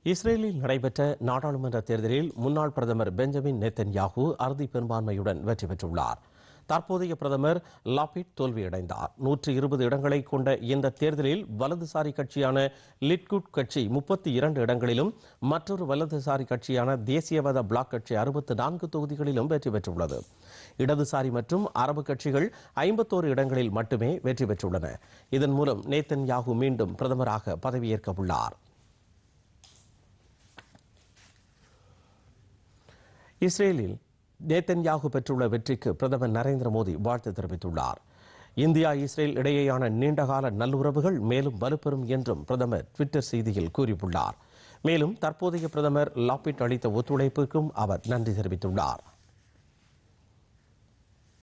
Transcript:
இஸ்ரேலில் நடைபெற்ற நாடாளுமன்ற தேர்தலில் முன்னாள் பிரதமர் பெஞ்சமின் நெத்தன்யாகு அறுதி பெரும்பான்மையுடன் வெற்றி பெற்றுள்ளார் தற்போதைய பிரதமர் லாபிட் தோல்வியடைந்தார் நூற்று இருபது இடங்களை கொண்ட இந்த தேர்தலில் வலதுசாரி கட்சியான லிட்குட் கட்சி முப்பத்தி இரண்டு இடங்களிலும் மற்றொரு வலதுசாரி கட்சியான தேசியவாத பிளாக் கட்சி அறுபத்து நான்கு தொகுதிகளிலும் வெற்றி பெற்றுள்ளது இடதுசாரி மற்றும் அரபு கட்சிகள் ஐம்பத்தோரு இடங்களில் மட்டுமே வெற்றி பெற்றுள்ளன இதன் மூலம் நேத்தன் யாகு மீண்டும் பிரதமராக பதவியேற்க உள்ளார் இஸ்ரேலில் நேத்தன்யாகு பெற்றுள்ள வெற்றிக்கு பிரதமர் நரேந்திர மோடி வாழ்த்து தெரிவித்துள்ளார் இந்தியா இஸ்ரேல் இடையேயான நீண்டகால நல்லுறவுகள் மேலும் வலுப்பெறும் என்றும் பிரதமர் ட்விட்டர் செய்தியில் கூறியுள்ளார் மேலும் தற்போதைய பிரதமர் லாபிட் அளித்த ஒத்துழைப்புக்கும் அவர் நன்றி தெரிவித்துள்ளார்